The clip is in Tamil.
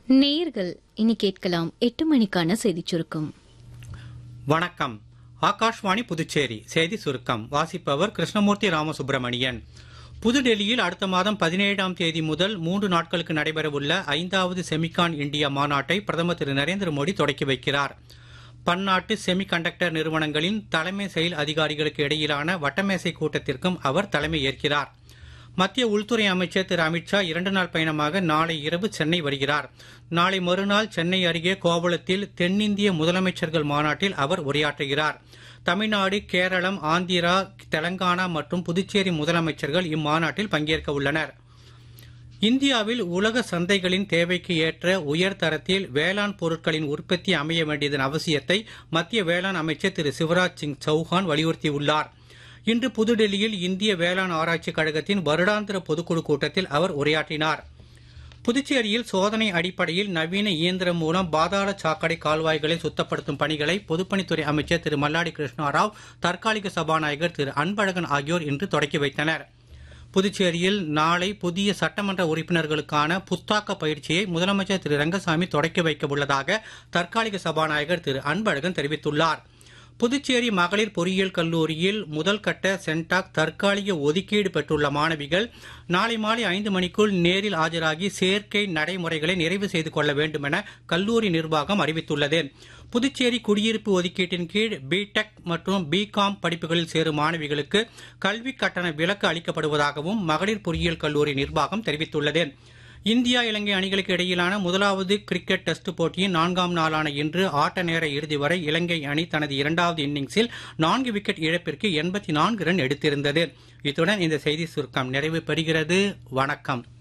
நேர்கள் இனி கேட்கலாம் எட்டு மணிக்கான செய்திச் சுருக்கம் வணக்கம் ஆகாஷ்வாணி புதுச்சேரி செய்தி சுருக்கம் வாசிப்பவர் கிருஷ்ணமூர்த்தி ராமசுப்பிரமணியன் புதுடெல்லியில் அடுத்த மாதம் பதினேழாம் தேதி முதல் மூன்று நாட்களுக்கு நடைபெறவுள்ள ஐந்தாவது செமிகான் இந்தியா மாநாட்டை பிரதமர் திரு நரேந்திர மோடி தொடக்கி வைக்கிறார் பன்னாட்டு செமி கண்டக்டர் நிறுவனங்களின் தலைமை செயல் அதிகாரிகளுக்கு இடையிலான வட்டமேசை கூட்டத்திற்கும் அவர் தலைமை ஏற்கிறார் மத்திய உள்துறை அமைச்சர் திரு அமித்ஷா இரண்டு நாள் பயணமாக நாளை இரவு சென்னை வருகிறார் நாளை மறுநாள் சென்னை அருகே கோவளத்தில் தென்னிந்திய முதலமைச்சர்கள் மாநாட்டில் அவர் உரையாற்றுகிறார் தமிழ்நாடு கேரளம் ஆந்திரா தெலங்கானா மற்றும் புதுச்சேரி முதலமைச்சர்கள் இம்மாநாட்டில் பங்கேற்க உள்ளனர் இந்தியாவில் உலக சந்தைகளின் தேவைக்கு ஏற்ற உயர் தரத்தில் வேளாண் பொருட்களின் உற்பத்தி அமைய வேண்டியதன் அவசியத்தை மத்திய வேளாண் அமைச்சர் திரு சிவராஜ் சிங் சௌஹான் வலியுறுத்தியுள்ளார் இன்று புதுடெல்லியில் இந்திய வேளாண் ஆராய்ச்சிக் கழகத்தின் வருடாந்திர பொதுக்குழு கூட்டத்தில் அவர் உரையாற்றினார் புதுச்சேரியில் சோதனை அடிப்படையில் நவீன இயந்திரம் மூலம் பாதாள சாக்கடை கால்வாய்களை சுத்தப்படுத்தும் பணிகளை பொதுப்பணித்துறை அமைச்சர் திரு மல்லாடி கிருஷ்ணாராவ் தற்காலிக சபாநாயகர் திரு அன்பழகன் ஆகியோர் இன்று தொடக்கி வைத்தனர் புதுச்சேரியில் நாளை புதிய சட்டமன்ற உறுப்பினர்களுக்கான புத்தாக்க பயிற்சியை முதலமைச்சர் திரு ரங்கசாமி தொடக்கி வைக்க உள்ளதாக தற்காலிக சபாநாயகர் திரு அன்பழகன் தெரிவித்துள்ளார் புதுச்சேரி மகளிர் பொறியியல் கல்லூரியில் முதல் கட்ட சென்டாக் தற்காலிக ஒதுக்கீடு பெற்றுள்ள மாணவிகள் நாளை மாலை ஐந்து மணிக்குள் நேரில் ஆஜராகி சேர்க்கை நடைமுறைகளை நிறைவு செய்து கொள்ள வேண்டும் என கல்லூரி நிர்வாகம் அறிவித்துள்ளது புதுச்சேரி குடியிருப்பு ஒதுக்கீட்டின் கீழ் பிடெக் மற்றும் பிகாம் படிப்புகளில் சேரும் மாணவிகளுக்கு கல்வி கட்டண விலக்கு அளிக்கப்படுவதாகவும் மகளிர் பொறியியல் கல்லூரி நிர்வாகம் தெரிவித்துள்ளது இந்தியா இலங்கை அணிகளுக்கு இடையிலான முதலாவது கிரிக்கெட் டெஸ்ட் போட்டியின் நான்காம் நாளான இன்று ஆட்ட நேர இறுதி வரை இலங்கை அணி தனது இரண்டாவது இன்னிங்ஸில் நான்கு விக்கெட் இழப்பிற்கு எண்பத்தி நான்கு ரன் எடுத்திருந்தது இத்துடன் இந்த செய்தி சுருக்கம் நிறைவு பெறுகிறது வணக்கம்